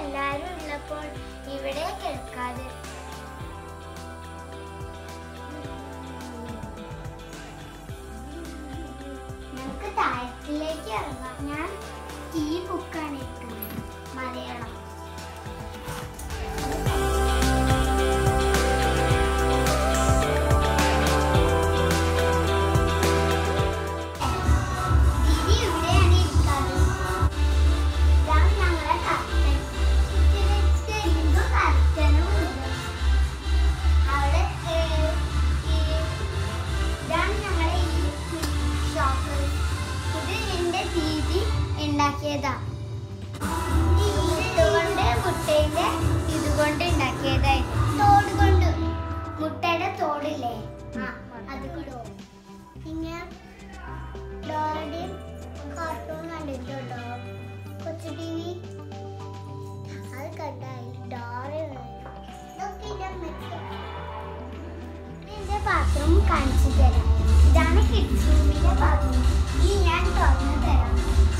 എല്ലാരും ഉള്ളപ്പോൾ ഇവിടെ കിടക്കാതെ നമുക്ക് താഴത്തിലേക്ക് ഇറങ്ങാം ഞാൻ ഈ ബുക്കാണ് എടുക്കുന്നത് മലയാളം ദീദി ഇവിടെയാണ് ഇരിക്കാറ് ഇതാണ് ഞങ്ങളെ കർട്ടൻ ഇതിലേക്ക് എന്തോ കർട്ടനും ഉണ്ട് അവിടെ ഏഹ്, ഈ- ഇതാണ് ഞങ്ങളെ ഈ ഷോപ്പ് ഇത് എന്റെ ദീദി ഉണ്ടാക്കിയതാ ഇതുകൊണ്ട് മുട്ടയുടെ ഇതുകൊണ്ട് ഉണ്ടാക്കിയതായിരുന്നു തോട് കൊണ്ട് മുട്ടയുടെ തോടില്ലേ ആ അത് കൊണ്ട് പിന്നെ ഡോറയുടെയും കാർട്ടൂൺ കണ്ടിട്ടുണ്ടോ കൊച്ചു ടി വി അത് കണ്ടായി ഡോറ ഇതൊക്കെ എന്റെ എന്റെ ബാത്റൂം കാണിച്ചു തരാം ഇതാണ് കിഡ്സ് റൂമിന്റെ ബാത്റൂം ഇനി ഞാൻ തുറന്നു തരാം